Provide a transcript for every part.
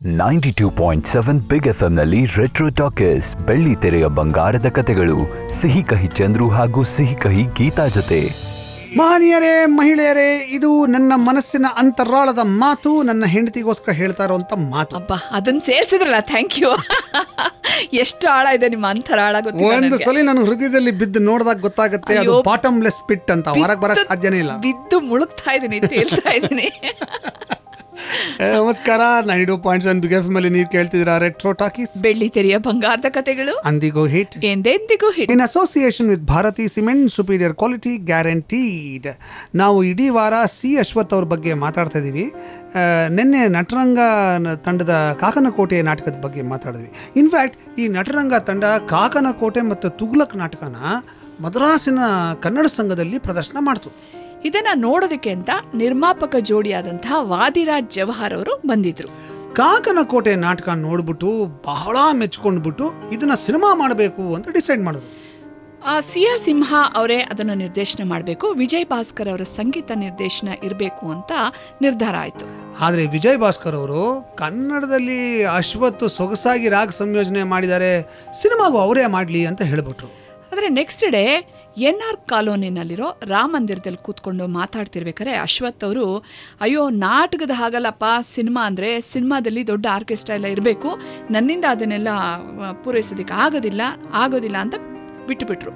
Ninety two point seven big F ಎಂನಲ್ಲಿ retro talkies ಬೆಳ್ಳಿ ತೆರೆಯ ಬಂಗಾರದ ಕತೆಗಳು ಸಿಹಿ ಕಹಿ ಚಂದ್ರು ಹಾಗೂ ಸಿಹಿ ಕಹಿ ಗೀತಾ ಜೊತೆ ಮಹನೀಯರೇ ಮಹಿಳೆಯರೇ ಇದು ನನ್ನ ಮನಸ್ಸಿನ ಅಂತರಾಳದ ಮಾತು ನನ್ನ ಹೆಂಡತಿಗೋಸ್ಕರ ಹೇಳ್ತಾ ಇರುವಂತ ಮಾತು ಅಬ್ಬ ಅದನ್ನ ಸೇರ್ಸಿದ್ರಲ್ಲ ಥ್ಯಾಂಕ್ ಯು ಎಷ್ಟು ಆಳ ಇದೆ ನಿಮ್ಮ ಅಂತರ ಆಳ ಗೊತ್ತಿಲ್ಲ ಒಂದು ನನ್ಗೆ. ಸಲ ನಾನು ಹೃದಯದಲ್ಲಿ ಬಿದ್ದು ನೋಡಿದಾಗ ಗೊತ್ತಾಗುತ್ತೆ ಅದು ಅಯ್ಯೋ. ಬಾಟಮ್ಲೆಸ್ ಪಿಟ್ ಅಂತ ಹೊರಗೆ ಬರಕ್ ಬಿದ್ದು- ಸಾಧ್ಯನೇ ಇಲ್ಲ ಬಿದ್ದು ಮುಳುಗ್ತಾ ಇದೀನಿ ತೇಲ್ತಾ ಇದೀನಿ ಏ, ನಮಸ್ಕಾರ ninety point seven big F ಮೇಲೆ ನೀವು ಕೇಳ್ತಿದ್ದೀರಾ ರೆಟ್ರೋ ಟಾಕೀಸ್ ಬೆಳ್ಳಿ ತೆರೆಯ ಬಂಗಾರದ ಕತೆಗಳು ಅಂದಿಗೋ ಹಿಟ್ ಎಂದೆಂದಿಗೂ hit in association with Bharathi cement superior quality guaranteed ನಾವು ಇಡೀ ವಾರ ಸಿ ಅಶ್ವಥ್ ಅವ್ರ ಬಗ್ಗೆ ಮಾತಾಡ್ತಾ ಇದ್ದೀವಿ ಆ, ನಿನ್ನೆ ನಟರಂಗ ನ- ತಂಡದ ಕಾಕನಕೋಟೆ ನಾಟಕದ ಬಗ್ಗೆ ಮಾತಾಡಿದ್ವಿ ಇನ್ಫ್ಯಾಕ್ಟ್ ಈ ನಟರಂಗ ತಂಡ ಕಾಕನಕೋಟೆ ಮತ್ತು ತುಗ್ಲಕ್ ನಾಟಕನ ಮದ್ರಾಸಿನ ಕನ್ನಡ ಸಂಘದಲ್ಲಿ ಪ್ರದರ್ಶನ ಮಾಡ್ತು ಇದನ್ನ ನೋಡೋದಕ್ಕೆ ಅಂತ ನಿರ್ಮಾಪಕ ಜೋಡಿಯಾದಂತಹ ವಾದಿರಾಜ್ ಜವಹರ್ ಅವರು ಬಂದಿದ್ರು ಕಾಕನಕೋಟೆ ನಾಟಕ ನೋಡ್ಬಿಟ್ಟು ಬಹಳ ಮೆಚ್ಕೊಂಡ್ಬಿಟ್ಟು ಇದನ್ನ ಸಿನಿಮಾ ಮಾಡಬೇಕು ಅಂತ ಡಿಸೈಡ್ ಮಾಡಿದ್ರು ಸಿ ಆರ್ ಸಿಂಹ ಅವರೇ ಅದನ್ನು ನಿರ್ದೇಶನ ಮಾಡಬೇಕು ವಿಜಯ್ ಭಾಸ್ಕರ್ ಅವರ ಸಂಗೀತ ನಿರ್ದೇಶನ ಇರಬೇಕು ಅಂತ ನಿರ್ಧಾರ ಆಯಿತು ಆದರೆ ವಿಜಯ್ ಭಾಸ್ಕರ್ ಅವರು ಕನ್ನಡದಲ್ಲಿ ಅಶ್ವತ್ತು ಸೊಗಸಾಗಿ ರಾಗ ಸಂಯೋಜನೆ ಮಾಡಿದ್ದಾರೆ ಸಿನಿಮಾಗೂ ಅವರೇ ಮಾಡಲಿ ಅಂತ ಹೇಳಿಬಿಟ್ರು ಆದರೆ ನೆಕ್ಸ್ಟ್ ಡೇ ಎನ್ ಆರ್ ಕಾಲೋನಿನಲ್ಲಿರೋ ರಾಮ ಮಂದಿರದಲ್ಲಿ ಕೂತ್ಕೊಂಡು ಮಾತಾಡ್ತಿರ್ಬೇಕಾದ್ರೆ ಅಶ್ವಥ್ ಅವರು ಅಯ್ಯೋ ನಾಟಕದ ಹಾಗಲ್ಲಪ್ಪ ಸಿನಿಮಾ ಅಂದರೆ ಸಿನಿಮಾದಲ್ಲಿ ದೊಡ್ಡ ಆರ್ಕೆಸ್ಟ್ರಾ ಎಲ್ಲ ಇರಬೇಕು ನನ್ನಿಂದ ಅದನ್ನೆಲ್ಲ ಆ, ಪೂರೈಸೋದಕ್ಕೆ ಆಗೋದಿಲ್ಲ ಆಗೋದಿಲ್ಲ ಅಂತ ಬಿಟ್ಟುಬಿಟ್ರು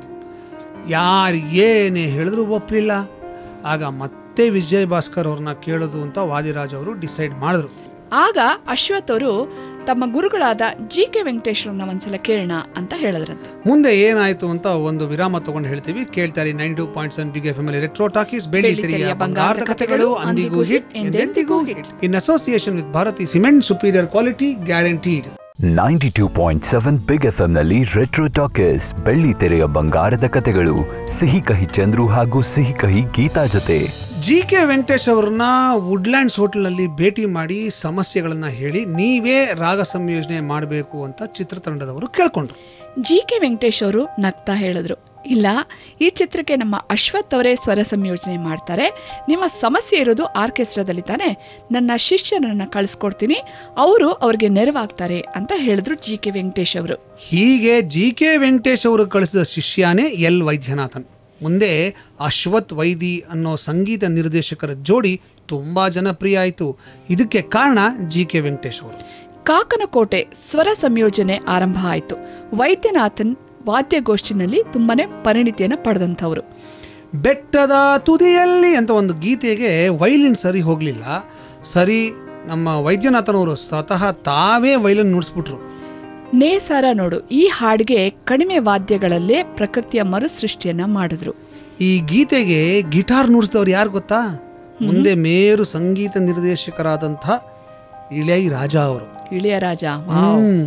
ಯಾರು ಏನೇ ಹೇಳಿದ್ರು ಒಪ್ಪಲಿಲ್ಲ ಆಗ ಮತ್ತೆ ವಿಜಯ್ ಭಾಸ್ಕರ್ ಅವ್ರನ್ನ ಕೇಳೋದು ಅಂತ ವಾದಿರಾಜ್ ಅವರು ಡಿಸೈಡ್ ಮಾಡಿದ್ರು ಆಗ ಅಶ್ವಥ್ ಅವರು ತಮ್ಮ ಗುರುಗಳಾದ ಜಿ ಕೆ ವೆಂಕಟೇಶ್ವರನ್ನ ಒಂದ್ಸಲ ಕೇಳೋಣ ಅಂತ ಹೇಳಿದ್ರಂತೆ ಮುಂದೆ ಏನಾಯ್ತು ಅಂತ ಒಂದು ವಿರಾಮ ತಗೊಂಡು ಹೇಳ್ತೀವಿ ಕೇಳ್ತಾರೆ nine two point seven big F M retro talkies ಬೆಳ್ಳಿ ತೆರೆಯ ಬಂಗಾರದ ಕಥೆಗಳು ಅಂದಿಗೂ ಹಿಟ್ ಎಂದೆಂದಿಗೂ hit in association with Bharathi cement superior quality guaranteed ninety two point seven big F ಎಂನಲ್ಲಿ ರೆಟ್ರೋ ಟಾಕೀಸ್ ಬೆಳ್ಳಿ ತೆರೆಯ ಬಂಗಾರದ ಕತೆಗಳು ಸಿಹಿ ಕಹಿ ಚಂದ್ರು ಹಾಗೂ ಸಿಹಿ ಕಹಿ ಗೀತಾ ಜೊತೆ ಜಿ ಕೆ ವೆಂಕಟೇಶ್ ಅವ್ರನ್ನ ವುಡ್ಲ್ಯಾಂಡ್ಸ್ ಹೋಟೆಲ್ನಲ್ಲಿ ಭೇಟಿ ಮಾಡಿ ಸಮಸ್ಯೆಗಳನ್ನ ಹೇಳಿ ನೀವೇ ರಾಗ ಸಂಯೋಜನೆ ಮಾಡಬೇಕು ಅಂತ ಚಿತ್ರತಂಡದವರು ಕೇಳ್ಕೊಂಡ್ರು ಜಿ ಕೆ ವೆಂಕಟೇಶ್ ಅವರು ನಗ್ತಾ ಹೇಳಿದ್ರು ಇಲ್ಲ ಈ ಚಿತ್ರಕ್ಕೆ ನಮ್ಮ ಅಶ್ವಥ್ ಅವರೇ ಸ್ವರ ಸಂಯೋಜನೆ ಮಾಡ್ತಾರೆ ನಿಮ್ಮ ಸಮಸ್ಯೆ ಇರೋದು ಆರ್ಕೆಸ್ಟ್ರಾದಲ್ಲಿ ತಾನೆ ನನ್ನ ಶಿಷ್ಯನನ್ನ ಕಳಿಸ್ಕೊಡ್ತೀನಿ ಅವರು ಅವ್ರಿಗೆ ನೆರವಾಗ್ತಾರೆ ಅಂತ ಹೇಳಿದ್ರು ಜಿ ಕೆ ವೆಂಕಟೇಶ್ ಅವರು ಹೀಗೆ ಜಿ ಕೆ ವೆಂಕಟೇಶ್ ಅವರು ಕಳಿಸಿದ ಶಿಷ್ಯನೇ ಎಲ್ ವೈದ್ಯನಾಥನ್ ಮುಂದೆ ಅಶ್ವಥ್ ವೈದಿ ಅನ್ನೋ ಸಂಗೀತ ನಿರ್ದೇಶಕರ ಜೋಡಿ ತುಂಬಾ ಜನಪ್ರಿಯ ಆಯಿತು ಇದಕ್ಕೆ ಕಾರಣ ಜಿ ಕೆ ವೆಂಕಟೇಶ್ ಅವರು ಕಾಕನಕೋಟೆ ಸ್ವರ ಸಂಯೋಜನೆ ಆರಂಭ ಆಯಿತು ವೈದ್ಯನಾಥನ್ ವಾದ್ಯಗೋಷ್ಠಿನಲ್ಲಿ ತುಂಬಾನೇ ಪರಿಣಿತಿಯನ್ನು ಪಡೆದಂಥವ್ರು ಬೆಟ್ಟದ ತುದಿಯಲ್ಲಿ ಅಂತ ಒಂದು ಗೀತೆಗೆ ವೈಲಿನ್ ಸರಿ ಹೋಗಲಿಲ್ಲ ಸರಿ ನಮ್ಮ ವೈದ್ಯನಾಥನವರು ಸ್ವತಃ ತಾವೇ ವೈಲಿನ್ ನುಡಿಸ್ಬಿಟ್ರು ನೇಸಾರ ನೋಡು ಈ ಹಾಡಿಗೆ ಕಡಿಮೆ ವಾದ್ಯಗಳಲ್ಲೇ ಪ್ರಕೃತಿಯ ಮರುಸೃಷ್ಟಿಯನ್ನ ಮಾಡಿದ್ರು ಈ ಗೀತೆಗೆ ಗಿಟಾರ್ ನುಡಿಸಿದವ್ರು ಯಾರು ಗೊತ್ತಾ ಮುಂದೆ ಮೇರು ಸಂಗೀತ ನಿರ್ದೇಶಕರಾದಂತಹ ಇಳೈ ರಾಜ ಅವರು Ilaiyaraaja hmm.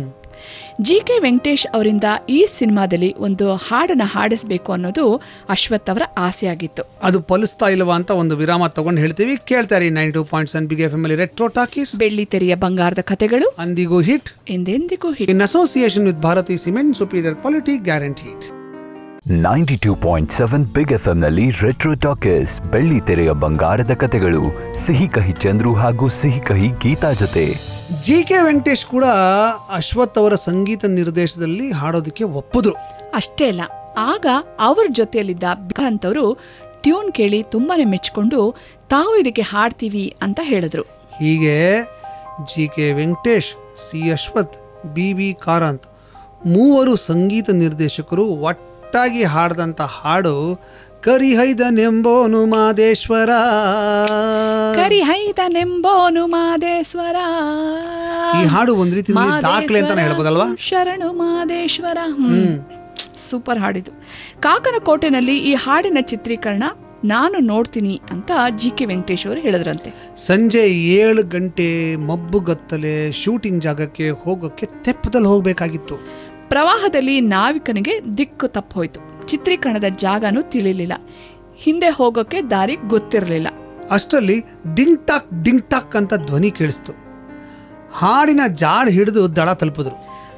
G K Venkatesh ಅವರಿಂದ ಈ ಸಿನಿಮಾದಲ್ಲಿ ಒಂದು ಹಾಡನ್ನ ಹಾಡಿಸ್ಬೇಕು ಅನ್ನೋದು ಅಶ್ವಥ್ ಅವರ ಆಸೆಯಾಗಿತ್ತು ಅದು ಫಲಿಸ್ತಾ ಇಲ್ವಾ ಅಂತ ಒಂದು ವಿರಾಮ ತಗೊಂಡು ಹೇಳ್ತೀವಿ ಕೇಳ್ತಾರೆ nine two point seven big F M ಅಲ್ಲಿ ರೆಟ್ರೋ ಟಾಕೀಸ್ ಬೆಳ್ಳಿ ತೆರೆಯ ಬಂಗಾರದ ಕಥೆಗಳು ಅಂದಿಗೂ ಹಿಟ್ ಎಂದೆಂದಿಗೂ hit in association with Bharathi cement superior quality guaranteed ninety two point seven big F ಎಂನಲ್ಲಿ ರೆಟ್ರೋ ಟಾಕೀಸ್ ಬೆಳ್ಳಿ ತೆರೆಯ ಬಂಗಾರದ ಕತೆಗಳು ಸಿಹಿ ಕಹಿ ಚಂದ್ರು ಹಾಗೂ ಸಿಹಿ ಕಹಿ ಗೀತಾ ಜೊತೆ ಜಿ ಕೆ ವೆಂಕಟೇಶ್ ಕೂಡ ಅಶ್ವಥ್ ಅವರ ಸಂಗೀತ ನಿರ್ದೇಶನದಲ್ಲಿ ಹಾಡೋದಕ್ಕೆ ಒಪ್ಪಿದ್ರು ಅಷ್ಟೇ ಅಲ್ಲ ಆಗ ಅವ್ರ ಜೊತೆಯಲ್ಲಿದ್ದ ಅಂತವರು ಟ್ಯೂನ್ ಕೇಳಿ ತುಂಬಾನೇ ಮೆಚ್ಕೊಂಡು ತಾವು ಇದಕ್ಕೆ ಹಾಡ್ತೀವಿ ಅಂತ ಹೇಳಿದ್ರು ಹೀಗೆ G K Venkatesh C Ashwath B V Karanth ಮೂವರು ಸಂಗೀತ ನಿರ್ದೇಶಕರು ಒಟ್ಟಾಗಿ ಹಾಡಿದಂಥ ಹಾಡು ಕರಿಹೈದನೆಂಬೋನು ಮಾದೇಶ್ವರ ಕರಿಹೈದ ನೆಂಬೋನು ಮಾದೇಶ್ವರ ಈ ಹಾಡು ಒಂದ್ ರೀತಿಯಲ್ಲಿ ದಾಖಲೆ ಅಂತಾನೆ ಹೇಳ್ಬೋದಲ್ವಾ ಶರಣು ಮಾದೇಶ್ವರ ಹ್ಮ್ ಸೂಪರ್ ಹಾಡಿದು ಕಾಕನಕೋಟೆನಲ್ಲಿ ಈ ಹಾಡಿನ ಚಿತ್ರೀಕರಣ ನಾನು ನೋಡ್ತೀನಿ ಅಂತ ಜಿ ಕೆ ವೆಂಕಟೇಶ್ ಅವರು ಹೇಳಿದ್ರಂತೆ ಸಂಜೆ ಏಳು ಗಂಟೆ ಮಬ್ಬುಗತ್ತಲೆ ಶೂಟಿಂಗ್ ಜಾಗಕ್ಕೆ ಹೋಗೋಕ್ಕೆ ತೆಪ್ಪದಲ್ಲಿ ಹೋಗಬೇಕಾಗಿತ್ತು ಪ್ರವಾಹದಲ್ಲಿ ನಾವಿಕನಿಗೆ ದಿಕ್ಕು ತಪ್ಪೋಯ್ತು ಚಿತ್ರೀಕರಣದ ಜಾಗನೂ ತಿಳಿಲಿಲ್ಲ ಹಿಂದೆ ಹೋಗೋಕೆ ದಾರಿ ಗೊತ್ತಿರಲಿಲ್ಲ ಅಷ್ಟರಲ್ಲಿ ಡಿಂಗ್ ಟಾಕ್ ಡಿಂಗ್ ಟಾಕ್ ಅಂತ ಧ್ವನಿ ಕೇಳಿಸ್ತು ಹಾಡಿನ ಜಾಡ್ ಹಿಡಿದು ದಡ ತಲುಪಿದ್ರು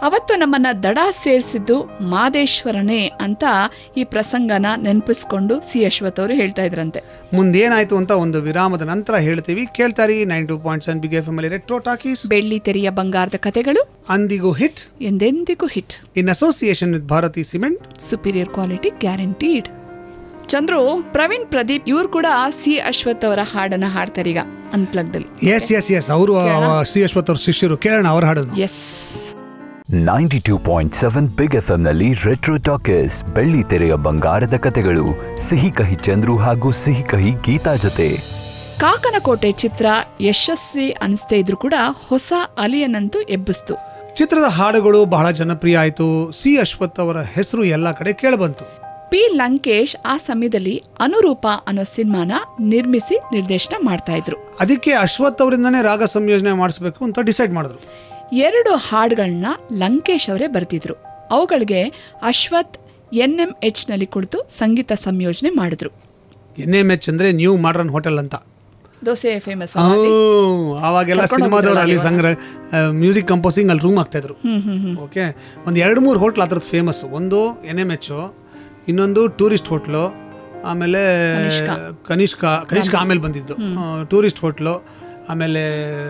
ಅವತ್ತು ನಮ್ಮನ್ನ ದಡ ಸೇರಿಸಿದ್ದು ಮಾದೇಶ್ವರನೇ ಅಂತ ಈ ಪ್ರಸಂಗನ ನೆನಪಿಸ್ಕೊಂಡು ಸಿ ಅಶ್ವಥ್ ಅವರು ಹೇಳ್ತಾ ಇದ್ರಂತೆ ಮುಂದೇನಾಯ್ತು ಅಂತ ಒಂದು ವಿರಾಮದ ನಂತರ ಹೇಳ್ತೀವಿ ಕೇಳ್ತಾರಿ nine two point seven big F M ಅಲ್ಲಿ ರೆಟ್ರೋ ಟಾಕೀಸ್ ಬೆಳ್ಳಿ ತೆರೆಯ ಬಂಗಾರದ ಕತೆಗಳು ಅಂದಿಗೂ ಹಿಟ್ ಎಂದೆಂದಿಗೂ hit in association with Bharathi cement superior quality guaranteed Chandru Praveen Pradeep ಇವ್ರು ಕೂಡ ಸಿ ಅಶ್ವಥ್ ಅವರ ಹಾಡನ್ನ ಹಾಡ್ತಾರೆ ಈಗ ಅನ್ಪ್ಲಗ್ಡ್ ಅಲ್ಲಿ ಎಸ್ ಎಸ್ ಎಸ್ ಅವರು ಸಿ ಅಶ್ವಥ್ ಅವ್ರ ಶಿಷ್ಯರು ಕೇಳೋಣ ಅವ್ರ ಹಾಡೋದು S ninety two point seven big F ಎಂನಲ್ಲಿ ರೆಟ್ರೋ ಟಾಕೀಸ್ ಬೆಳ್ಳಿ ತೆರೆಯ ಬಂಗಾರದ ಕತೆಗಳು ಸಿಹಿ ಕಹಿ ಚಂದ್ರು ಹಾಗೂ ಸಿಹಿ ಕಹಿ ಗೀತಾ ಜೊತೆ ಕಾಕನಕೋಟೆ ಚಿತ್ರ ಯಶಸ್ವಿ ಅನಿಸ್ತಾ ಇದ್ರು ಕೂಡ ಹೊಸ ಅಲಿಯನ್ನಂತೂ ಎಬ್ಬಿಸ್ತು ಚಿತ್ರದ ಹಾಡುಗಳು ಬಹಳ ಜನಪ್ರಿಯ ಆಯಿತು ಸಿ ಅಶ್ವಥ್ ಅವರ ಹೆಸರು ಎಲ್ಲ ಕಡೆ ಕೇಳಬಂತು ಪಿ ಲಂಕೇಶ್ ಆ ಸಮಯದಲ್ಲಿ ಅನುರೂಪ ಅನ್ನೋ ಸಿನಿಮಾನ ನಿರ್ಮಿಸಿ ನಿರ್ದೇಶನ ಮಾಡ್ತಾ ಇದ್ರು ಅದಕ್ಕೆ ಅಶ್ವಥ್ ಅವರಿಂದನೇ ರಾಗ ಸಂಯೋಜನೆ ಮಾಡಿಸ್ಬೇಕು ಅಂತ ಡಿಸೈಡ್ ಮಾಡಿದ್ರು ಎರಡು ಹಾಡುಗಳನ್ನ ಲಂಕೇಶ್ ಅವರೇ ಬರೆದಿದ್ರು ಅವುಗಳಿಗೆ ಅಶ್ವಥ್ ಎನ್ ಎಂ ಎಚ್ ನಲ್ಲಿ ಕುಳಿತು ಸಂಗೀತ ಸಂಯೋಜನೆ ಮಾಡಿದ್ರು ಎನ್ ಎಮ್ ಎಚ್ ಅಂದ್ರೆ ನ್ಯೂ ಮಾಡ್ರನ್ ಹೋಟೆಲ್ ಅಂತ ದೋಸೆ ಫೇಮಸ್ ಹ್ಮ್, ಆವಾಗೆಲ್ಲ ಕರ್ಕೊಂಡು ಸಿನಿಮಾದವ್ರು ಅಲ್ಲಿ ಹೋಗಿದ್ರಲ್ಲ ಸಂಗ್ರಹ ಮ್ಯೂಸಿಕ್ ಕಂಪೋಸಿಂಗ್ ಅಲ್ಲಿ ರೂಮ್ ಆಗ್ತಾ ಇದ್ರು ಹ್ಮ್ ಹ್ಮ್ ಹ್ಮ್ ಓಕೆ ಒಂದು ಎರಡು ಮೂರು ಹೋಟ್ಲ್ ಅದ್ರದ್ದು ಫೇಮಸ್ ಒಂದು ಎನ್ ಎಮ್ ಎಚ್ ಇನ್ನೊಂದು ಟೂರಿಸ್ಟ್ ಹೋಟ್ಲು ಆಮೇಲೆ ಕನಿಷ್ಕ. ಕನಿಷ್ಕ ಕನಿಷ್ಕ ಆಮೇಲೆ ಬಂದಿದ್ದು ಟೂರಿಸ್ಟ್ ಹೋಟ್ಲು ಆಮೇಲೆ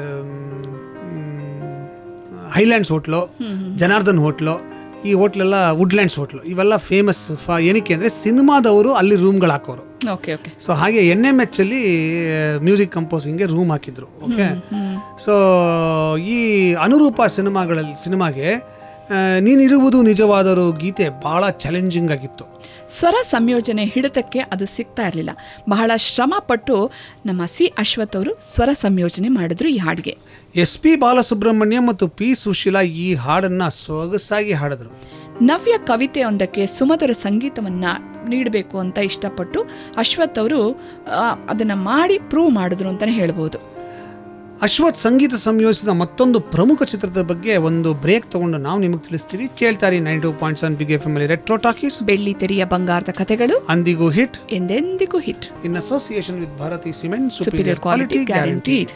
ಹೈಲ್ಯಾಂಡ್ಸ್ ಹೋಟ್ಲು ಜನಾರ್ದನ್ ಹೋಟ್ಲು ಈ ಹೋಟ್ಲೆಲ್ಲ ವುಡ್ಲ್ಯಾಂಡ್ಸ್ ಹೋಟ್ಲು ಇವೆಲ್ಲ ಫೇಮಸ್ ಫಾ ಏನಕ್ಕೆ ಅಂದರೆ ಸಿನಿಮಾದವರು ಅಲ್ಲಿ ರೂಮ್ಗಳು ಹಾಕೋರು ಓಕೆ ಓಕೆ ಸೊ ಹಾಗೆ ಎನ್ ಎಮ್ ಎಚ್ ಅಲ್ಲಿ ಮ್ಯೂಸಿಕ್ ಕಂಪೋಸಿಂಗ್ಗೆ ರೂಮ್ ಹಾಕಿದ್ರು ಓಕೆ ಸೊ ಈ ಅನುರೂಪ ಸಿನಿಮಾಗಳಲ್ಲಿ ಸಿನಿಮಾಗೆ ಆ, ನೀನಿರುವುದು ನಿಜವಾದರೂ ಗೀತೆ ಭಾಳ ಚಾಲೆಂಜಿಂಗ್ ಆಗಿತ್ತು ಸ್ವರ ಸಂಯೋಜನೆ ಹಿಡಿತಕ್ಕೆ ಅದು ಸಿಗ್ತಾ ಇರಲಿಲ್ಲ ಬಹಳ ಶ್ರಮ ಪಟ್ಟು ನಮ್ಮ ಸಿ ಅಶ್ವಥ್ ಅವರು ಸ್ವರ ಸಂಯೋಜನೆ ಮಾಡಿದ್ರು ಈ ಹಾಡಿಗೆ ಎಸ್ ಪಿ ಬಾಲಸುಬ್ರಹ್ಮಣ್ಯ ಮತ್ತು ಪಿ ಸುಶೀಲಾ ಈ ಹಾಡನ್ನ ಸೊಗಸಾಗಿ ಹಾಡಿದ್ರು ನವ್ಯ ಕವಿತೆಯೊಂದಕ್ಕೆ ಸುಮಧುರ ಸಂಗೀತವನ್ನ ನೀಡಬೇಕು ಅಂತ ಇಷ್ಟಪಟ್ಟು ಅಶ್ವಥ್ ಅವರು ಆ, ಅದನ್ನ ಮಾಡಿ ಪ್ರೂವ್ ಮಾಡಿದ್ರು ಅಂತಾನೆ ಹೇಳ್ಬೋದು ಅಶ್ವಥ್ ಸಂಗೀತ ಸಂಯೋಜಿಸಿದ ಮತ್ತೊಂದು ಪ್ರಮುಖ ಚಿತ್ರದ ಬಗ್ಗೆ ಒಂದು ಬ್ರೇಕ್ ತಗೊಂಡು ನಾವು ನಿಮಗೆ ತಿಳಿಸ್ತೀವಿ ಕೇಳ್ತಾರೆ nine two point seven big F M ಅಲ್ಲಿ ರೆಟ್ರೋ ಟಾಕೀಸ್ ಬೆಳ್ಳಿ ತೆರೆಯ ಬಂಗಾರದ ಕಥೆಗಳು ಅಂದಿಗೂ ಹಿಟ್ ಎಂದೆಂದಿಗೂ hit in association with Bharathi cement Superior superior quality quality guaranteed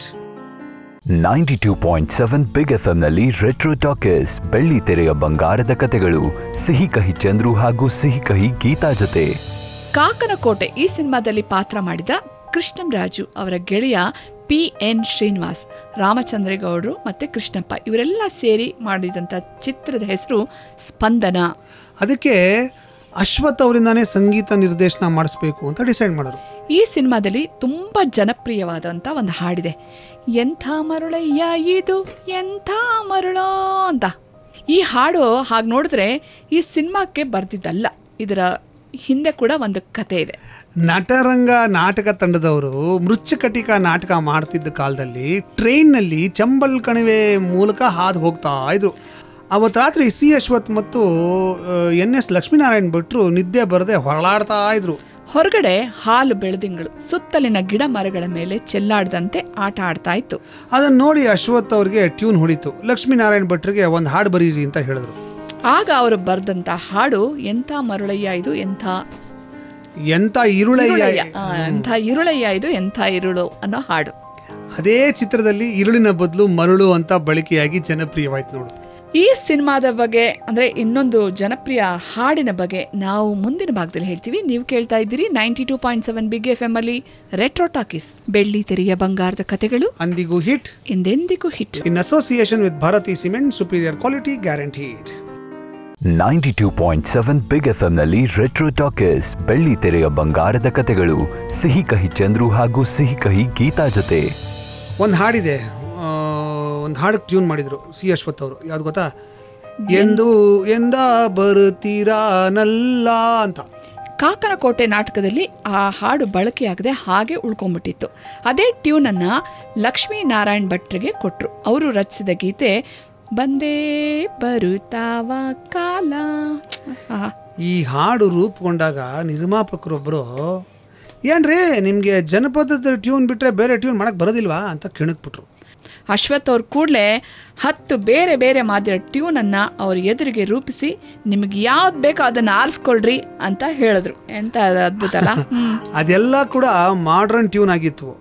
ninety two point seven big F ಎಂನಲ್ಲಿ ರೆಟ್ರೋ ಟಾಕೀಸ್ ಬೆಳ್ಳಿ ತೆರೆಯ ಬಂಗಾರದ ಕತೆಗಳು ಸಿಹಿ ಕಹಿ ಚಂದ್ರು ಹಾಗೂ ಸಿಹಿ ಕಹಿ ಗೀತಾ ಜೊತೆ ಕಾಕನಕೋಟೆ ಈ ಸಿನಿಮಾದಲ್ಲಿ ಪಾತ್ರ ಮಾಡಿದ ಕೃಷ್ಣಂ ರಾಜು ಅವರ ಗೆಳೆಯ ಪಿ ಎನ್ ಶ್ರೀನಿವಾಸ್ ರಾಮಚಂದ್ರೇಗೌಡರು ಮತ್ತೆ ಕೃಷ್ಣಪ್ಪ ಇವರೆಲ್ಲ ಸೇರಿ ಮಾಡಿದಂಥ ಚಿತ್ರದ ಹೆಸರು ಸ್ಪಂದನ ಅದಕ್ಕೆ ಅಶ್ವಥ್ ಅವರಿಂದಾನೇ ಸಂಗೀತ ನಿರ್ದೇಶನ ಮಾಡಿಸ್ಬೇಕು ಅಂತ ಡಿಸೈಡ್ ಮಾಡಿದ್ರು ಈ ಸಿನಿಮಾದಲ್ಲಿ ತುಂಬ ಜನಪ್ರಿಯವಾದಂಥ ಒಂದು ಹಾಡಿದೆ ಎಂಥ ಮರುಳಯ್ಯ ಇದು ಎಂಥ ಮರುಳೋ ಅಂತ ಈ ಹಾಡು ಹಾಗೆ ನೋಡಿದ್ರೆ ಈ ಸಿನಿಮಾಕ್ಕೆ ಬರ್ದಿದ್ದಲ್ಲ ಇದರ ಹಿಂದೆ ಕೂಡ ಒಂದು ಕತೆ ಇದೆ ನಟರಂಗ ನಾಟಕ ತಂಡದವರು ಮೃಚ್ಛಕಟಿಕ ನಾಟಕ ಮಾಡ್ತಿದ್ದ ಕಾಲದಲ್ಲಿ ಟ್ರೈನ್ನಲ್ಲಿ ಚಂಬಲ್ ಕಣಿವೆ ಮೂಲಕ ಹಾದು ಹೋಗ್ತಾ ಇದ್ರು ಅವತ್ತು ರಾತ್ರಿ ಸಿ ಅಶ್ವಥ್ ಮತ್ತು ಎನ್ ಎಸ್ ಲಕ್ಷ್ಮೀನಾರಾಯಣ್ ಭಟ್ರು ನಿದ್ದೆ ಬರದೆ ಹೊರಳಾಡ್ತಾ ಇದ್ರು ಹೊರಗಡೆ ಹಾಲು ಬೆಳೆದಿಂಗಳು ಸುತ್ತಲಿನ ಗಿಡ ಮರಗಳ ಮೇಲೆ ಚೆಲ್ಲಾಡ್ದಂತೆ ಆಟ ಆಡ್ತಾ ಇತ್ತು ಅದನ್ನು ನೋಡಿ ಅಶ್ವಥ್ ಅವ್ರಿಗೆ ಟ್ಯೂನ್ ಹೊಡಿತು ಲಕ್ಷ್ಮೀನಾರಾಯಣ್ ಭಟ್ರಿಗೆ ಒಂದು ಹಾಡು ಬರೀರಿ ಅಂತ ಹೇಳಿದ್ರು ಆಗ ಅವರು ಬರೆದಂಥ ಹಾಡು ಎಂಥ ಮರುಳಯ್ಯ ಇದು ಎಂಥ ಎಂತ ಇರುಳಯ್ಯ ಇರುಳಯ್ಯ ಆ, ಎಂಥ ಇರುಳಯ್ಯ ಇದು ಎಂಥ ಇರುಳು ಅನ್ನೋ ಹಾಡು ಅದೇ ಚಿತ್ರದಲ್ಲಿ ಇರುಳಿನ ಬದಲು ಮರಳು ಅಂತ ಬಳಕೆಯಾಗಿ ಜನಪ್ರಿಯವಾಯ್ತು ನೋಡು ಈ ಸಿನಿಮಾದ ಬಗ್ಗೆ ಅಂದ್ರೆ ಇನ್ನೊಂದು ಜನಪ್ರಿಯ ಹಾಡಿನ ಬಗ್ಗೆ ನಾವು ಮುಂದಿನ ಭಾಗದಲ್ಲಿ ಹೇಳ್ತೀವಿ ನೀವು ಕೇಳ್ತಾ ಇದ್ದೀರಿ ninety two point seven big F M ಅಲ್ಲಿ ರೆಟ್ರೋ ಟಾಕೀಸ್ ಬೆಳ್ಳಿ ತೆರೆಯ ಬಂಗಾರದ ಕತೆಗಳು ಅಂದಿಗೂ ಹಿಟ್ ಎಂದೆಂದಿಗೂ hit in association with Bharathi cement superior quality guaranteed ninety two point seven big F ಎಂನಲ್ಲಿ ರೆಟ್ರೋ ಟಾಕೀಸ್ ಬೆಳ್ಳಿ ತೆರೆಯ ಬಂಗಾರದ ಕತೆಗಳು ಸಿಹಿ ಕಹಿ ಚಂದ್ರು ಹಾಗೂ ಸಿಹಿ ಕಹಿ ಗೀತಾ ಜೊತೆ ಒಂದು ಹಾಡಿದೆ ಒಂದು ಹಾಡು ಟ್ಯೂನ್ ಮಾಡಿದ್ರು ಸಿ ಅಶ್ವಥ್ ಅವರು ಯಾವ್ದು ಗೊತ್ತಾ ಎಂದು ಎಂದ ಬರುತ್ತೀರಾ ನಲ್ಲ ಅಂತ ಕಾಕನಕೋಟೆ ನಾಟಕದಲ್ಲಿ ಆ ಹಾಡು ಬಳಕೆಯಾಗದೆ ಹಾಗೆ ಉಳ್ಕೊಂಬಿಟ್ಟಿತ್ತು ಅದೇ ಟ್ಯೂನನ್ನು ಲಕ್ಷ್ಮೀನಾರಾಯಣ್ ಭಟ್ರಿಗೆ ಕೊಟ್ಟರು ಅವರು ರಚಿಸಿದ ಗೀತೆ ಬಂದೇ ಬರುತ್ತಾವ ಕಾಲ ಆಹಾ. ಈ ಹಾಡು ರೂಪುಗೊಂಡಾಗ ನಿರ್ಮಾಪಕರೊಬ್ಬರು ಏನ್ರಿ ನಿಮಗೆ ಜನಪದದ ಟ್ಯೂನ್ ಬಿಟ್ಟರೆ ಬೇರೆ ಟ್ಯೂನ್ ಮಾಡಕ್ಕೆ ಬರೋದಿಲ್ವಾ ಅಂತ ಕೆಣಕ್ಬಿಟ್ರು ಅಶ್ವಥ್ ಅವ್ರು ಕೂಡಲೇ ಹತ್ತು ಬೇರೆ ಬೇರೆ ಮಾದಿರ ಟ್ಯೂನನ್ನು ಅವ್ರ ಎದುರಿಗೆ ರೂಪಿಸಿ ನಿಮಗೆ ಯಾವ್ದು ಬೇಕೋ ಅದನ್ನು ಆರಿಸ್ಕೊಳ್ರಿ ಅಂತ ಹೇಳಿದ್ರು ಎಂತ ಅದ್ಭುತ ಅಲ್ಲ ಹ್ಮ್. ಅದೆಲ್ಲ ಕೂಡ ಮಾಡ್ರನ್ ಟ್ಯೂನ್ ಆಗಿತ್ತು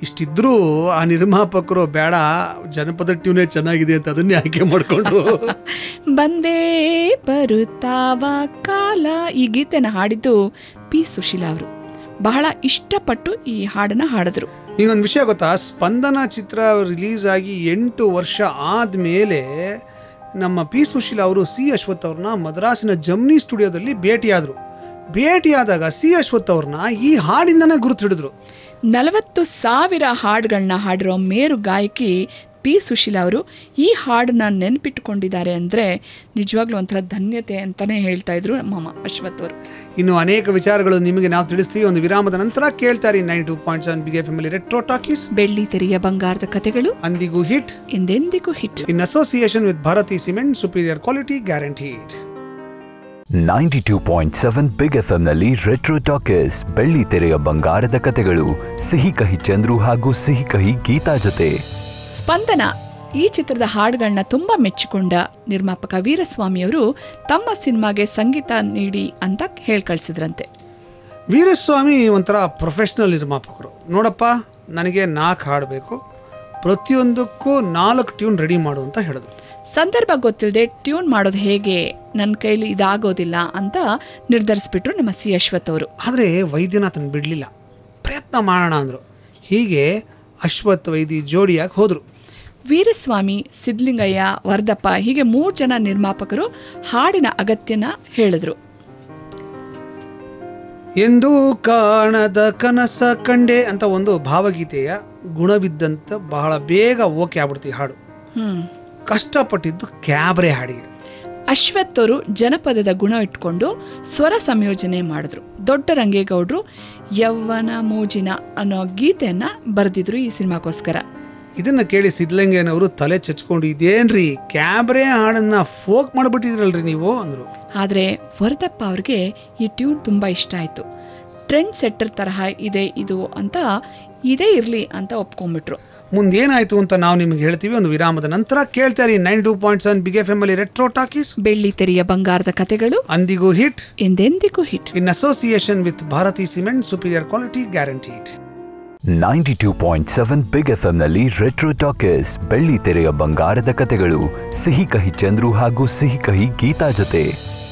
ಇಷ್ಟಿದ್ರೂ ಆ ನಿರ್ಮಾಪಕರು ಬೇಡ ಜನಪದ ಟ್ಯೂನೇ ಚೆನ್ನಾಗಿದೆ ಅಂತ ಅದನ್ನೇ ಆಯ್ಕೆ ಮಾಡಿಕೊಂಡ್ರು ಬಂದೇ ಬರುತ್ತಾವ ಕಾಲ ಈ ಗೀತೆನ ಹಾಡಿದ್ದು ಪಿ ಸುಶೀಲಾ ಅವರು ಬಹಳ ಇಷ್ಟಪಟ್ಟು ಈ ಹಾಡನ್ನ ಹಾಡಿದ್ರು ನಿಗೊಂದು ವಿಷಯ ಗೊತ್ತಾ ಸ್ಪಂದನ ಚಿತ್ರ ರಿಲೀಸ್ ಆಗಿ ಎಂಟು ವರ್ಷ ಆದಮೇಲೆ ನಮ್ಮ ಪಿ ಸುಶೀಲ ಅವರು ಸಿ ಅಶ್ವಥ್ ಅವ್ರನ್ನ ಮದ್ರಾಸಿನ ಜಮ್ನಿ ಸ್ಟುಡಿಯೋದಲ್ಲಿ ಭೇಟಿಯಾದರು ಭೇಟಿಯಾದಾಗ ಸಿ ಅಶ್ವಥ್ ಅವ್ರನ್ನ ಈ ಹಾಡಿಂದನೇ ಗುರುತು ಹಿಡಿದ್ರು ನಲವತ್ತು ಸಾವಿರ ಹಾಡುಗಳನ್ನ ಹಾಡಿರೋ ಮೇರು ಗಾಯಕಿ ಪಿ ಸುಶೀಲಾ ಅವರು ಈ ಹಾಡನ್ನ ನೆನಪಿಟ್ಟುಕೊಂಡಿದ್ದಾರೆ ಅಂದರೆ ನಿಜವಾಗ್ಲೂ ಒಂಥರ ಧನ್ಯತೆ ಅಂತಲೇ ಹೇಳ್ತಾ ಇದ್ರು ನಮ್ಮ ಅಶ್ವಥ್ ಅವರು ಇನ್ನು ಅನೇಕ ವಿಚಾರಗಳು ನಿಮಗೆ ನಾವು ತಿಳಿಸ್ತೀವಿ ಒಂದು ವಿರಾಮದ ನಂತರ ಕೇಳ್ತಾರೆ nine two point seven big family retro talkies ಬೆಳ್ಳಿ ತೆರೆಯ ಬಂಗಾರದ ಕಥೆಗಳು ಅಂದಿಗೂ ಹಿಟ್ ಎಂದೆಂದಿಗೂ hit in association with Bharathi cement superior quality guaranteed ninety two point seven big F ಎಂನಲ್ಲಿ ರೆಟ್ರೋ ಟಾಕೀಸ್ ಬೆಳ್ಳಿ ತೆರೆಯ ಬಂಗಾರದ ಕತೆಗಳು ಸಿಹಿ ಕಹಿ ಚಂದ್ರು ಹಾಗೂ ಸಿಹಿ ಕಹಿ ಗೀತಾ ಜೊತೆ ಸ್ಪಂದನ ಈ ಚಿತ್ರದ ಹಾಡುಗಳನ್ನ ತುಂಬ ಮೆಚ್ಚಿಕೊಂಡ ನಿರ್ಮಾಪಕ ವೀರಸ್ವಾಮಿಯವರು ತಮ್ಮ ಸಿನಿಮಾಗೆ ಸಂಗೀತ ನೀಡಿ ಅಂತ ಹೇಳಿ ಕಳಿಸಿದ್ರಂತೆ ವೀರಸ್ವಾಮಿ ಒಂಥರ ಪ್ರೊಫೆಷ್ನಲ್ ನಿರ್ಮಾಪಕರು ನೋಡಪ್ಪ ನನಗೆ ನಾಲ್ಕು ಹಾಡಬೇಕು ಪ್ರತಿಯೊಂದಕ್ಕೂ ನಾಲ್ಕು ಟ್ಯೂನ್ ರೆಡಿ ಮಾಡು ಅಂತ ಹೇಳಿದ್ರು ಸಂದರ್ಭ ಗೊತ್ತಿಲ್ಲದೆ ಟ್ಯೂನ್ ಮಾಡೋದು ಹೇಗೆ ನನ್ನ ಕೈಲಿ ಇದಾಗೋದಿಲ್ಲ ಅಂತ ನಿರ್ಧರಿಸ್ಬಿಟ್ರು ನಮ್ಮ ಸಿ ಅಶ್ವಥ್ ಅವರು ಆದರೆ ವೈದ್ಯನಾಥನ್ ಬಿಡಲಿಲ್ಲ ಪ್ರಯತ್ನ ಮಾಡೋಣ ಅಂದರು ಹೀಗೆ ಅಶ್ವಥ್ ವೈದಿ ಜೋಡಿಯಾಗಿ ಹೋದರು ವೀರಸ್ವಾಮಿ ಸಿದ್ಲಿಂಗಯ್ಯ ವರ್ಧಪ್ಪ ಹೀಗೆ ಮೂರು ಜನ ನಿರ್ಮಾಪಕರು ಹಾಡಿನ ಅಗತ್ಯನ ಹೇಳಿದ್ರು ಎಂದೂ ಕಾಣದ ಕನಸ ಕಂಡೆ ಅಂತ ಒಂದು ಭಾವಗೀತೆಯ ಗುಣವಿದ್ದಂತ ಬಹಳ ಬೇಗ ಓಕೆ ಆಗ್ಬಿಡ್ತು ಈ ಹಾಡು ಹ್ಮ್ ಕಷ್ಟಪಟ್ಟಿದ್ದು ಕ್ಯಾಬ್ರೆ ಹಾಡಿಗೆ ಅಶ್ವಥ್ ಅವರು ಜನಪದದ ಗುಣ ಇಟ್ಕೊಂಡು ಸ್ವರ ಸಂಯೋಜನೆ ಮಾಡಿದ್ರು ದೊಡ್ಡ ರಂಗೇಗೌಡರು ಯವ್ವನ ಮೋಜಿನ ಅನ್ನೋ ಗೀತೆಯನ್ನ ಬರೆದಿದ್ರು ಈ ಸಿನಿಮಾಗೋಸ್ಕರ ಇದನ್ನ ಕೇಳಿ ಸಿದ್ಧಲಿಂಗಯ್ಯನವರು ತಲೆ ಚಚ್ಕೊಂಡು ಇದೇನ್ರಿ ಕ್ಯಾಬ್ರೆ ಹಾಡನ್ನ ಫೋಕ್ ಮಾಡಿಬಿಟ್ಟಿದ್ರಲ್ರಿ ನೀವು ಅಂದರು ಆದರೆ ವರದಪ್ಪ ಅವ್ರಿಗೆ ಈ ಟ್ಯೂನ್ ತುಂಬ ಇಷ್ಟ ಆಯಿತು ಟ್ರೆಂಡ್ ಸೆಟ್ಟರ್ ತರಹ ಇದೆ ಇದು ಅಂತ ಇದೇ ಇರಲಿ ಅಂತ ಒಪ್ಕೊಂಡ್ಬಿಟ್ರು ಮುಂದೇನಾಯ್ತು ಅಂತ ನಾವು ನಿಮಗೆ ಹೇಳ್ತೀವಿ ಒಂದು ವಿರಾಮದ ನಂತರ ಕೇಳ್ತಾರೆ nine two point seven big family retro talkies ಬೆಳ್ಳಿ ತೆರೆಯ ಬಂಗಾರದ ಕತೆಗಳು ಅಂದಿಗೂ ಹಿಟ್ ಎಂದೆಂದಿಗೂ hit in association with Bharathi cement superior quality guaranteed ninety two point seven big F ಎಂನಲ್ಲಿ ರೆಟ್ರೋ ಟಾಕೀಸ್ ಬೆಳ್ಳಿ ತೆರೆಯ ಬಂಗಾರದ ಕತೆಗಳು ಸಿಹಿ ಕಹಿ ಚಂದ್ರು ಹಾಗೂ ಸಿಹಿ ಕಹಿ ಗೀತಾ ಜೊತೆ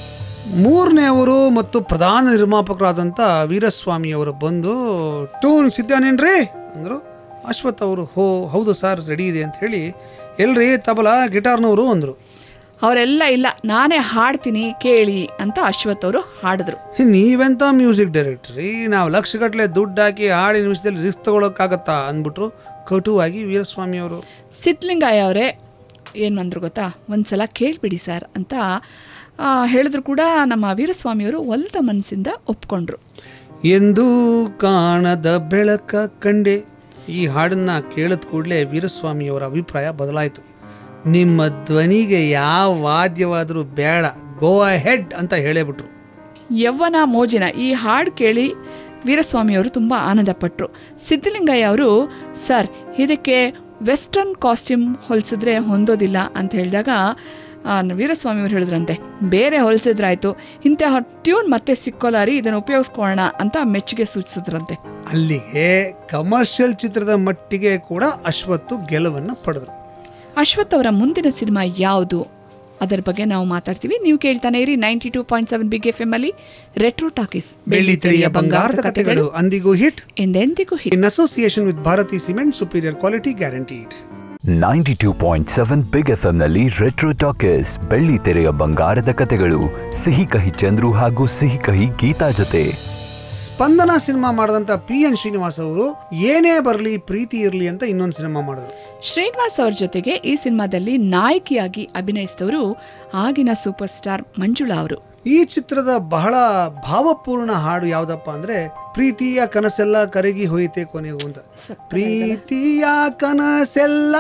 ಮೂರನೆಯವರು ಮತ್ತು ಪ್ರಧಾನ ನಿರ್ಮಾಪಕರಾದಂಥ ವೀರಸ್ವಾಮಿ ಅವರು ಬಂದು ಟೂನ್ ಸಿದ್ಧಾನೇನ್ರಿ ಅಂದರು ಅಶ್ವಥ್ ಅವರು ಹೋ ಹೌದು ಸರ್ ರೆಡಿ ಇದೆ ಅಂತ ಹೇಳಿ ಎಲ್ರಿ ತಬಲಾ ಗಿಟಾರ್ನವರು ಅಂದರು ಅವರೆಲ್ಲ ಇಲ್ಲ ನಾನೇ ಹಾಡ್ತೀನಿ ಕೇಳಿ ಅಂತ ಅಶ್ವಥ್ ಅವರು ಹಾಡಿದ್ರು ನೀವೆಂತ ಮ್ಯೂಸಿಕ್ ಡೈರೆಕ್ಟ್ರಿ ನಾವು ಲಕ್ಷಗಟ್ಟಲೆ ದುಡ್ಡು ಹಾಕಿ ಹಾಡಿನ ವಿಷಯದಲ್ಲಿ ರಿಸ್ಕ್ ತಗೊಳಕ್ಕಾಗತ್ತಾ ಅಂದ್ಬಿಟ್ರು ಕಟುವಾಗಿ ವೀರಸ್ವಾಮಿ ಅವರು ಸಿದ್ಲಿಂಗಯ್ಯ ಅವರೇ ಏನು ಅಂದ್ರು ಗೊತ್ತಾ ಒಂದ್ಸಲ ಕೇಳಿಬಿಡಿ ಸರ್ ಅಂತ ಆ, ಹೇಳಿದ್ರು ಕೂಡ ನಮ್ಮ ವೀರಸ್ವಾಮಿಯವರು ಒಲ್ದ ಮನಸ್ಸಿಂದ ಒಪ್ಕೊಂಡ್ರು ಎಂದೂ ಕಾಣದ ಬೆಳಕ ಕಂಡೆ ಈ ಹಾಡನ್ನ ಕೇಳಿದ ಕೂಡಲೇ ವೀರಸ್ವಾಮಿಯವರ ಅಭಿಪ್ರಾಯ ಬದಲಾಯಿತು ನಿಮ್ಮ ಧ್ವನಿಗೆ ಯಾವ ವಾದ್ಯವಾದರೂ ಬೇಡ ಗೋ ಹೆಡ್ ಅಂತ ಹೇಳೇಬಿಟ್ರು ಯವ್ವನ ಮೋಜಿನ ಈ ಹಾಡು ಕೇಳಿ ವೀರಸ್ವಾಮಿಯವರು ತುಂಬ ಆನಂದಪಟ್ಟರು ಸಿದ್ಧಲಿಂಗಯ್ಯ ಅವರು ಸರ್ ಇದಕ್ಕೆ ವೆಸ್ಟರ್ನ್ ಕಾಸ್ಟ್ಯೂಮ್ ಹೊಲಿಸಿದ್ರೆ ಹೊಂದೋದಿಲ್ಲ ಅಂತ ಹೇಳಿದಾಗ ಆ, ವೀರಸ್ವಾಮಿಯವರು ಹೇಳಿದ್ರಂತೆ ಬೇರೆ ಹೊಲಿಸಿದ್ರಾಯ್ತು ಇಂತಹ ಟ್ಯೂನ್ ಮತ್ತೆ ಸಿಕ್ಕೋಲ್ಲ ರೀ ಇದನ್ನು ಉಪಯೋಗಿಸ್ಕೊಳ್ಳೋಣ ಅಂತ ಮೆಚ್ಚುಗೆ ಸೂಚಿಸಿದ್ರಂತೆ ಅಲ್ಲಿಗೆ ಕಮರ್ಷಿಯಲ್ ಚಿತ್ರದ ಮಟ್ಟಿಗೆ ಕೂಡ ಅಶ್ವತ್ತು ಗೆಲುವನ್ನು ಪಡೆದ್ರು ಅಶ್ವಥ್ ಅವರ ಮುಂದಿನ ಸಿನಿಮಾ ಯಾವುದು ಅದರ ಬಗ್ಗೆ ನಾವು ಮಾತಾಡ್ತೀವಿ ನೀವು ಕೇಳ್ತಾನೆ ಇರಿ ninety two point seven big F M ಅಲ್ಲಿ ರೆಟ್ರೋ ಟಾಕೀಸ್ ಬೆಳ್ಳಿ ತೆರೆಯ ಬಂಗಾರದ ಕಥೆಗಳು ಅಂದಿಗೂ ಹಿಟ್ ಎಂದೆಂದಿಗೂ hit in association with Bharathi cement superior quality guaranteed ninety two point seven big F ಎಂನಲ್ಲಿ ರೆಟ್ರೋ ಟಾಕೀಸ್ ಬೆಳ್ಳಿ ತೆರೆಯ ಬಂಗಾರದ ಕತೆಗಳು ಸಿಹಿ ಕಹಿ ಚಂದ್ರು ಹಾಗೂ ಸಿಹಿ ಕಹಿ ಗೀತಾ ಜೊತೆ ಸ್ಪಂದನ ಸಿನಿಮಾ ಮಾಡಿದಂಥ ಪಿ ಎನ್ ಶ್ರೀನಿವಾಸ್ ಅವರು ಏನೇ ಬರಲಿ ಪ್ರೀತಿ ಇರಲಿ ಅಂತ ಇನ್ನೊಂದು ಸಿನಿಮಾ ಮಾಡಿದ್ರು ಶ್ರೀನಿವಾಸ್ ಅವ್ರ ಜೊತೆಗೆ ಈ ಸಿನಿಮಾದಲ್ಲಿ ನಾಯಕಿಯಾಗಿ ಅಭಿನಯಿಸಿದವರು ಆಗಿನ ಸೂಪರ್ ಸ್ಟಾರ್ ಮಂಜುಳಾ ಅವರು ಈ ಚಿತ್ರದ ಬಹಳ ಭಾವಪೂರ್ಣ ಹಾಡು ಯಾವ್ದಪ್ಪ ಅಂದ್ರೆ ಪ್ರೀತಿಯ ಕನಸೆಲ್ಲ ಕರಗಿ ಹೋಯಿತೆ ಕೊನೆಗೂ ಅಂತ ಪ್ರೀತಿಯ ಕನಸೆಲ್ಲ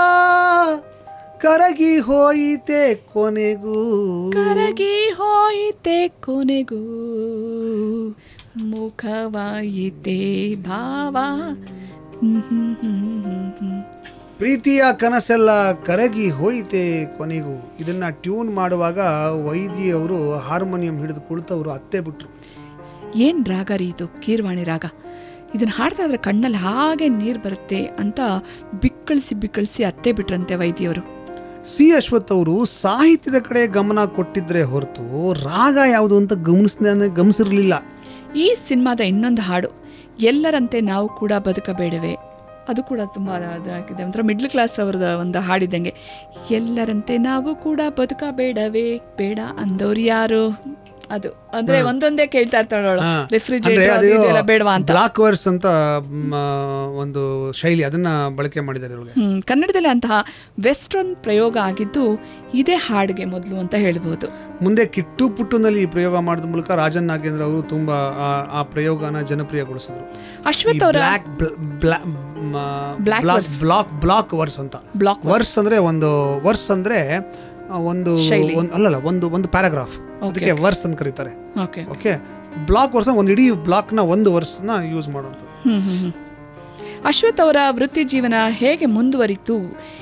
ಕರಗಿ ಹೋಯಿತೆ ಕೊನೆಗೂ ಕರಗಿ ಹೋಯಿತೆ ಕೊನೆಗೂ ಮುಖವಾಯಿತೆ ಭಾವ ಹ್ಮ್ ಹ್ಮ್ ಹ್ಮ್ ಹ್ಮ್ ಹ್ಮ್. ಪ್ರೀತಿಯ ಕನಸೆಲ್ಲ ಕರಗಿ ಹೋಯಿತೆ ಕೊನೆಗೂ ಇದನ್ನ ಟ್ಯೂನ್ ಮಾಡುವಾಗ ವೈದ್ಯ ಅವರು ಹಾರ್ಮೋನಿಯಂ ಹಿಡಿದು ಕುಳಿತವರು ಅತ್ತೆ ಬಿಟ್ರು ಏನ್ ರಾಗ ರೀ ಇದು ಕೀರ್ವಾಣಿ ರಾಗ ಇದನ್ನು ಹಾಡ್ತಾ ಇದ್ರೆ ಕಣ್ಣಲ್ಲಿ ಹಾಗೆ ನೀರು ಬರುತ್ತೆ ಅಂತ ಬಿಕ್ಕಳಿಸಿ ಬಿಕ್ಕಳಿಸಿ ಅತ್ತೆ ಬಿಟ್ರಂತೆ ವೈದ್ಯವರು ಸಿ ಅಶ್ವಥ್ ಅವರು ಸಾಹಿತ್ಯದ ಕಡೆ ಗಮನ ಕೊಟ್ಟಿದ್ರೆ ಹೊರತು ರಾಗ ಯಾವುದು ಅಂತ ಗಮನಿಸ್ ಗಮನಿಸಿರ್ಲಿಲ್ಲ ಈ ಸಿನಿಮಾದ ಇನ್ನೊಂದು ಹಾಡು ಎಲ್ಲರಂತೆ ನಾವು ಕೂಡ ಬದುಕಬೇಡವೆ ಅದು ಕೂಡ ತುಂಬ ಅದಾಗಿದೆ ಒಂಥರ ಮಿಡ್ಲ್ ಕ್ಲಾಸ್ ಅವ್ರದ್ದು ಒಂದು ಹಾಡಿದಂಗೆ ಎಲ್ಲರಂತೆ ನಾವು ಕೂಡ ಬದುಕಬೇಡವೇ ಬೇಡ ಅಂದವ್ರು ಯಾರು ಅದು ಅಂದ್ರೆ ಒಂದೊಂದೇ ಕೇಳ್ತಾ ಇರ್ತಾಳವಳು ಹಾ. ಅಂದ್ರೆ ರೆಫ್ರಿಜರೇಟರ್ ಅದು ಇದೆಲ್ಲ ಬೇಡವಾ ಅಂತ ಬ್ಲಾಕ್ ವರ್ಸ್ ಅಂತ ಮ್, ಒಂದು ಶೈಲಿ ಅದನ್ನ ಬಳಕೆ ಮಾಡಿದ್ದಾರೆ ಇವ್ರಿಗೆ ಹ್ಮ್ ಕನ್ನಡದಲ್ಲಿ ಅಂತಹ ವೆಸ್ಟರ್ನ್ ಪ್ರಯೋಗ ಆಗಿದ್ದು ಇದೇ ಹಾಡಿಗೆ ಮೊದಲು ಅಂತ ಹೇಳ್ಬೋದು ಮುಂದೆ ಕಿಟ್ಟು ಪುಟ್ಟುನಲ್ಲಿ ಈ ಪ್ರಯೋಗ ಮಾಡಿದ ಮೂಲಕ ರಾಜನ್ ನಾಗೇಂದ್ರ ಅವರು ತುಂಬಾ ಆ- ಆ ಪ್ರಯೋಗನ ಜನಪ್ರಿಯಗೊಳಿಸಿದ್ರು ಅಶ್ವಥ್ ಅವರ black Black verse. Black black verse ಅಂತ ಬ್ಲಾಕ್ ವರ್ಸ್ ಅಂದ್ರೆ ಒಂದು ವರ್ಸ್ ಅಂದ್ರೆ ಆ, ಒಂದು ಶೈಲಿ. ಒಂದು ಅಲ್ಲಲ್ಲ ಒಂದು ಒಂದು ಪ್ಯಾರಾಗ್ರಾಫ್ Okay, ಅದಕ್ಕೆ ವರ್ಸ್ ಅಂತ ಕರೀತಾರೆ ಓಕೆ ಓಕೆ ಬ್ಲಾಕ್ ವರ್ಸ್ ಒಂದು ಇಡೀ ಬ್ಲಾಕ್ ನ ಒಂದು ವರ್ಸ್ನ ಯೂಸ್ ಮಾಡುವಂಥದ್ದು ಹ್ಮ್ ಹ್ಮ್ ಹ್ಮ್. ಅಶ್ವಥ್ ಅವರ ವೃತ್ತಿ ಜೀವನ ಹೇಗೆ ಮುಂದುವರಿತು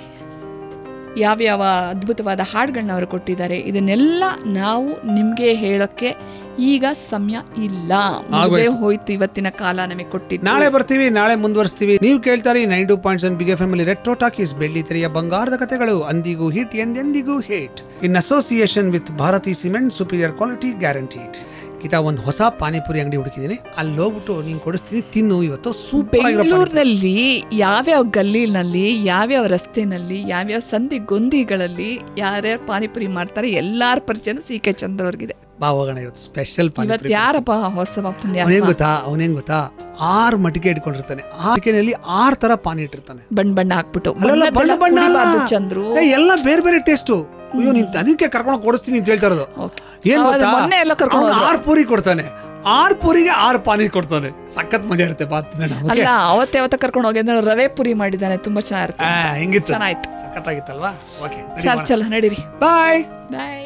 ಯಾವ್ಯಾವ ಅದ್ಭುತವಾದ ಹಾಡುಗಳನ್ನ ಅವರು ಕೊಟ್ಟಿದ್ದಾರೆ ಇದನ್ನೆಲ್ಲ ನಾವು ನಿಮಗೆ ಹೇಳೋಕ್ಕೆ ಈಗ ಸಮಯ ಇಲ್ಲ ಮುಗ್ದೇ ಆಗೋಯ್ತು. ಹೋಯ್ತು ಇವತ್ತಿನ ಕಾಲ ನಮಗೆ ಕೊಟ್ಟಿದ್ದು ನಾಳೆ ಬರ್ತೀವಿ ನಾಳೆ ಮುಂದುವರಿಸ್ತೀವಿ ನೀವು ಕೇಳ್ತಾರೆ nine two point seven big F M ಅಲ್ಲಿ ರೆಟ್ರೋ ಟಾಕೀಸ್ ಬೆಳ್ಳಿ ತೆರೆಯ ಬಂಗಾರದ ಕಥೆಗಳು ಅಂದಿಗೂ ಹಿಟ್ ಎಂದೆಂದಿಗೂ hit in association with Bharathi cement superior quality guaranteed Geetha ಒಂದು ಹೊಸ ಪಾನಿಪುರಿ ಅಂಗಡಿ ಹುಡುಕಿದ್ದೀನಿ ಅಲ್ಲಿ ಹೋಗ್ಬಿಟ್ಟು ನೀನು ಕೊಡಿಸ್ತೀನಿ ತಿನ್ನು ಇವತ್ತು ಸೂಪರ್ ಆಗಿರೋ ಪಾನಿಪುರಿ. ಬೆಂಗಳೂರಿನಲ್ಲಿ ಯಾವ್ಯಾವ ಗಲ್ಲಿನಲ್ಲಿ ಯಾವ್ಯಾವ ರಸ್ತೆನಲ್ಲಿ ಯಾವ್ಯಾವ ಸಂಧಿ ಗೊಂದಿಗಳಲ್ಲಿ ಯಾರ್ಯಾರು ಪಾನಿಪುರಿ ಮಾಡ್ತಾರೆ ಎಲ್ಲಾರ ಪರಿಚಯನೂ ಸಿ ಕೆ ಚಂದ್ರ ಅವ್ರಿಗಿದೆ ಬಾ ಹೋಗೋಣ ಇವತ್ತು ಸ್ಪೆಷಲ್ ಇವತ್ತು ಪಾನಿಪುರಿ ಯಾರಪ್ಪ ಹೊಸವ ಪುಣ್ಯ ಅವನೇನ್ ಗೊತ್ತಾ ಅವನೇನ್ ಗೊತ್ತಾ ಆರು ಮಟಿಕೆ ಇಟ್ಕೊಂಡಿರ್ತಾನೆ ಆ ಮಟಿಕೆನಲ್ಲಿ ಆರು ತರ ಪಾನಿ ಇಟ್ಟಿರ್ತಾನೆ ಬಣ್ಣ ಬಣ್ಣ ಹಾಕ್ಬಿಟ್ಟು ಅಲ್ಲಲ್ಲ ಬಣ್ಣ ಬಣ್ಣದ್ದೆಲ್ಲ ಬಣ್ಣ ಅಲ್ಲ. ಕುಡಿಬಾರ್ದು ಚಂದ್ರು ಏ, ಎಲ್ಲ ಬೇರೆ ಬೇರೆ ಟೇಸ್ಟು ಅಯ್ಯೋ ನೀನ್ ಅದಕ್ಕೆ ಕರ್ಕೊಂಡು ಕೊಡಿಸ್ತೀನಿ ಅಂತ ಹೇಳ್ತಾ ಇರೋದು ಓಕೆ ಏನ್ ಹೌದು, ಗೊತ್ತಾ ಮೊನ್ನೆ ಎಲ್ಲ ಕರ್ಕೊಂಡು ಅವ್ನು ಹೋದ್ರು. ಆರು ಪೂರಿ ಕೊಡ್ತಾನೆ ಆರು ಪೂರಿಗೆ ಆರು ಪಾನಿ ಕೊಡ್ತಾನೆ ಸಖತ್ ಮಜಾ ಇರುತ್ತೆ ಬಾ ತಿನ್ನೋಣ, okay? ಅಲ್ಲ ಅವತ್ತೆ ಅವತ್ತ ಕರ್ಕೊಂಡು ಹೋಗಿ ಅಂದ್ರೆ ರವೆ ಪುರಿ ಮಾಡಿದ್ದಾನೆ ತುಂಬಾ ಚೆನ್ನಾಗಿರುತ್ತೆ ಆ, ಹೆಂಗಿತ್ತು ಚೆನ್ನಾಯ್ತು ಸಖತ್ತಾಗಿತ್ತಲ್ವಾ ಓಕೆ ಚಲ್ ಚಲೋ ನಡೀರಿ ಬಾಯ್ ಬಾಯ್